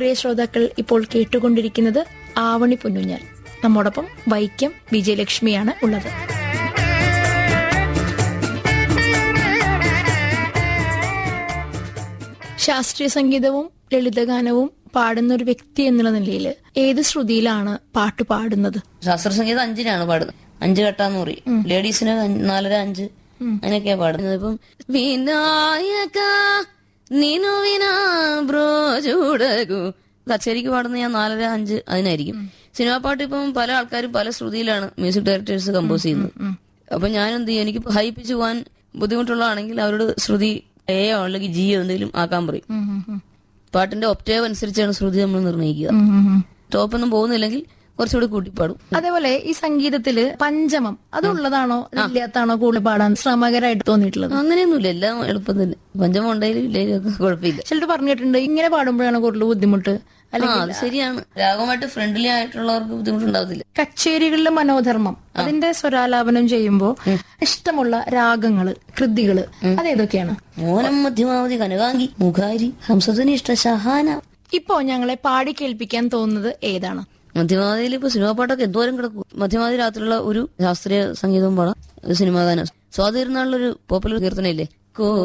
പ്രിയ ശ്രോതാക്കൾ ഇപ്പോൾ കേട്ടുകൊണ്ടിരിക്കുന്നത് ആവണി പൊന്നുഞ്ഞാൽ നമ്മോടൊപ്പം വൈക്കം വിജയലക്ഷ്മിയാണ് ഉള്ളത് ശാസ്ത്രീയ സംഗീതവും ലളിതഗാനവും പാടുന്ന ഒരു വ്യക്തി എന്നുള്ള നിലയിൽ ഏത് ശ്രുതിയിലാണ് പാട്ട് പാടുന്നത് ശാസ്ത്ര സംഗീതം അഞ്ചിനാണ് പാടുന്നത് അഞ്ച് ഘട്ടാന്ന് പറയും ലേഡീസിന് അഞ്ച്- നാലര അഞ്ച് അങ്ങനെയൊക്കെയാ പാടുന്നത് ഇപ്പം വിനായക നീനു വിനാ ബ്രോ ചൂടകു കച്ചേരിക്ക് പാടുന്ന ഞാൻ നാലര അഞ്ച് അതിനായിരിക്കും സിനിമാ പാട്ട് ഇപ്പം പല ആൾക്കാരും പല ശ്രുതിയിലാണ് മ്യൂസിക് ഡയറക്ടേഴ്സ് കമ്പോസ് ചെയ്യുന്നത് അപ്പൊ ഞാൻ എന്ത് ചെയ്യും എനിക്ക് ഹൈ പിച്ച് പോകാൻ ബുദ്ധിമുട്ടുള്ളതാണെങ്കിൽ അവരോട് ശ്രുതി എയോ അല്ലെങ്കിൽ ജിയോ എന്തെങ്കിലും ആക്കാൻ പറയും പാട്ടിന്റെ ഒപ്റ്റേവ് അനുസരിച്ചാണ് ശ്രുതി നമ്മൾ നിർണ്ണയിക്കുക ടോപ്പൊന്നും പോകുന്നില്ലെങ്കിൽ കുറച്ചുകൂടി കൂട്ടിപ്പാടും അതേപോലെ ഈ സംഗീതത്തില് പഞ്ചമം അതുള്ളതാണോ ഇല്ലാത്താണോ കൂടുതൽ പാടാൻ ശ്രമകരമായിട്ട് തോന്നിയിട്ടുള്ളത് അങ്ങനെയൊന്നുമില്ല എല്ലാം എളുപ്പം തന്നെ പഞ്ചമം ഉണ്ടെങ്കിലും ഇല്ലെങ്കിലും ഒക്കെ കുഴപ്പമില്ല ചിലർ പറഞ്ഞിട്ടുണ്ട് ഇങ്ങനെ പാടുമ്പോഴാണ് കൂടുതൽ ബുദ്ധിമുട്ട് ആ അത് ശരിയാണ് രാഗമായിട്ട് ഫ്രണ്ട്ലി ആയിട്ടുള്ളവർക്ക് ബുദ്ധിമുട്ടുണ്ടാവത്തില്ല കച്ചേരികളിലെ മനോധർമ്മം അതിന്റെ സ്വരാലാപനം ചെയ്യുമ്പോൾ ഇഷ്ടമുള്ള രാഗങ്ങള് കൃതികള് അതേതൊക്കെയാണ് മോനം മധ്യമാവധി കനകാങ്കി മുഖാരി ഹംസധ്വനി ഇഷ്ട ഷഹാന ഇപ്പോ ഞങ്ങളെ പാടി കേൾപ്പിക്കാൻ തോന്നുന്നത് ഏതാണ് മധ്യമാവധിയിൽ ഇപ്പൊ സിനിമാ പാട്ടൊക്കെ എന്തോരം കിടക്കും മധ്യമാവധി രാത്രിയുള്ള ഒരു ശാസ്ത്രീയ സംഗീതവും പാടാം ഒരു സിനിമാ ഗാനം സ്വാതിരുന്നാളുള്ളൊരു പോപ്പുലർ കീർത്തനയില്ലേ കോ